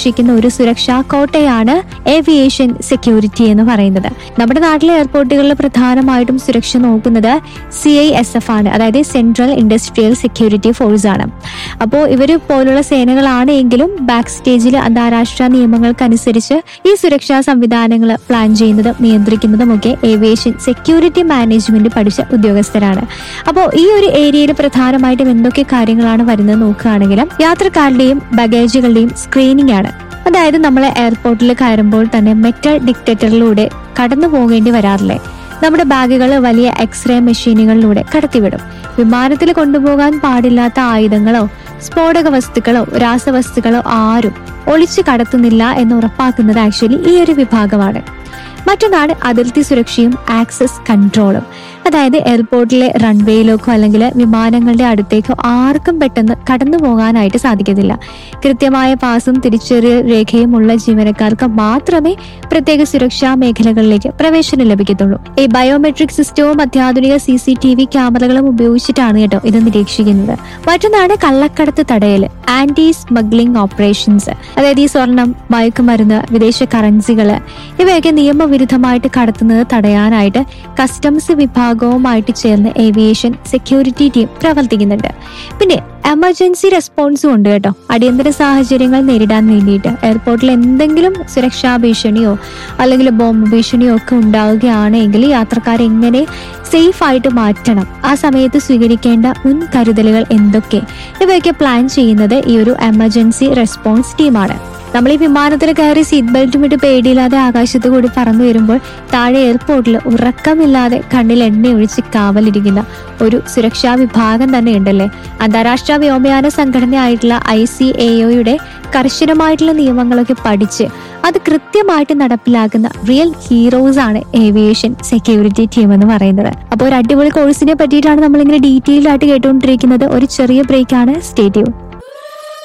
സംരക്ഷിക്കുന്ന ഒരു സുരക്ഷാ കോട്ടയാണ് ഏവിയേഷൻ സെക്യൂരിറ്റി എന്ന് പറയുന്നത് നമ്മുടെ നാട്ടിലെ എയർപോർട്ടുകളിൽ പ്രധാനമായിട്ടും സുരക്ഷ നോക്കുന്നത് സി ഐ എസ് എഫ് ആണ് അതായത് സെൻട്രൽ ഇൻഡസ്ട്രിയൽ സെക്യൂരിറ്റി ഫോഴ്സ് ആണ് അപ്പോൾ ഇവർ പോലുള്ള സേനകളാണ് എങ്കിലും ബാക്ക് സ്റ്റേജിൽ അന്താരാഷ്ട്ര നിയമങ്ങൾക്കനുസരിച്ച് ഈ സുരക്ഷാ സംവിധാനങ്ങൾ പ്ലാൻ ചെയ്യുന്നതും നിയന്ത്രിക്കുന്നതും ഒക്കെ ഏവിയേഷൻ സെക്യൂരിറ്റി മാനേജ്മെന്റ് പഠിച്ച ഉദ്യോഗസ്ഥരാണ് അപ്പോൾ ഈ ഒരു ഏരിയയിൽ പ്രധാനമായിട്ടും എന്തൊക്കെ കാര്യങ്ങളാണ് വരുന്നത് നോക്കുകയാണെങ്കിൽ യാത്രക്കാരുടെയും ബഗേജുകളുടെയും സ്ക്രീനിംഗ് ആണ് അതായത് നമ്മൾ എയർപോർട്ടിൽ കയറുമ്പോൾ തന്നെ മെറ്റൽ ഡിക്റ്റേറ്ററിലൂടെ കടന്നു പോകേണ്ടി വരാറില്ലേ നമ്മുടെ ബാഗുകൾ വലിയ എക്സ്റേ മെഷീനുകളിലൂടെ കടത്തിവിടും വിമാനത്തിൽ കൊണ്ടുപോകാൻ പാടില്ലാത്ത ആയുധങ്ങളോ സ്ഫോടക വസ്തുക്കളോ രാസവസ്തുക്കളോ ആരും ഒളിച്ചു കടത്തുന്നില്ല എന്ന് ഉറപ്പാക്കുന്നത് ആക്ച്വലി ഈ ഒരു വിഭാഗമാണ് മറ്റൊന്നാണ് അതിർത്തി സുരക്ഷയും ആക്സസ് കൺട്രോളും അതായത് എയർപോർട്ടിലെ റൺവേയിലേക്കോ അല്ലെങ്കിൽ വിമാനങ്ങളുടെ അടുത്തേക്കോ ആർക്കും പെട്ടെന്ന് കടന്നു പോകാനായിട്ട് സാധിക്കത്തില്ല കൃത്യമായ പാസും തിരിച്ചറിയൽ രേഖയും ഉള്ള ജീവനക്കാർക്ക് മാത്രമേ പ്രത്യേക സുരക്ഷാ മേഖലകളിലേക്ക് പ്രവേശനം ലഭിക്കത്തുള്ളൂ ഈ ബയോമെട്രിക് സിസ്റ്റവും അത്യാധുനിക സി സി ടി വി ക്യാമറകളും ഉപയോഗിച്ചിട്ടാണ് കേട്ടോ ഇത് നിരീക്ഷിക്കുന്നത് മറ്റൊന്നാണ് കള്ളക്കടത്ത് തടയൽ ആന്റി സ്മഗ്ലിംഗ് ഓപ്പറേഷൻസ് അതായത് ഈ സ്വർണം മയക്കുമരുന്ന് വിദേശ കറൻസികള് ഇവയൊക്കെ നിയമവിരുദ്ധമായിട്ട് കടത്തുന്നത് തടയാനായിട്ട് കസ്റ്റംസ് വിഭാഗവുമായിട്ട് ചേർന്ന് ഏവിയേഷൻ സെക്യൂരിറ്റി ടീം പ്രവർത്തിക്കുന്നുണ്ട് പിന്നെ എമർജൻസി റെസ്പോൺസും ഉണ്ട് കേട്ടോ അടിയന്തര സാഹചര്യങ്ങൾ നേരിടാൻ വേണ്ടിയിട്ട് എയർപോർട്ടിൽ എന്തെങ്കിലും സുരക്ഷാ ഭീഷണിയോ അല്ലെങ്കിൽ ബോംബ് ഭീഷണിയോ ഒക്കെ ഉണ്ടാവുകയാണെങ്കിൽ യാത്രക്കാരെ എങ്ങനെ സേഫ് ആയിട്ട് മാറ്റണം ആ സമയത്ത് സ്വീകരിക്കേണ്ട മുൻകരുതലുകൾ എന്തൊക്കെ ഇവയൊക്കെ പ്ലാൻ ചെയ്യുന്നത് ഈ ഒരു എമർജൻസി റെസ്പോൺസ് ടീമാണ് നമ്മൾ ഈ വിമാനത്തിൽ കയറി സീറ്റ് ബെൽറ്റും ഇട്ട് പേടിയില്ലാതെ ആകാശത്ത് കൂടി പറന്നു വരുമ്പോൾ താഴെ എയർപോർട്ടിൽ ഉറക്കമില്ലാതെ കണ്ണിൽ എണ്ണ ഒഴിച്ച് കാവലിരിക്കുന്ന ഒരു സുരക്ഷാ വിഭാഗം തന്നെ ഉണ്ടല്ലേ അന്താരാഷ്ട്ര വ്യോമയാന സംഘടനയായിട്ടുള്ള ഐ സി എ ഒയുടെ കർശനമായിട്ടുള്ള നിയമങ്ങളൊക്കെ പഠിച്ച് അത് കൃത്യമായിട്ട് നടപ്പിലാക്കുന്ന റിയൽ ഹീറോസ് ആണ് ഏവിയേഷൻ സെക്യൂരിറ്റി ടീം എന്ന് പറയുന്നത് അപ്പോൾ ഒരു അടിപൊളി കോഴ്സിനെ പറ്റിയിട്ടാണ് നമ്മളിങ്ങനെ ഡീറ്റെയിൽ ആയിട്ട് കേട്ടുകൊണ്ടിരിക്കുന്നത് ഒരു ചെറിയ ബ്രേക്കാണ് സ്റ്റേറ്റ്യൂ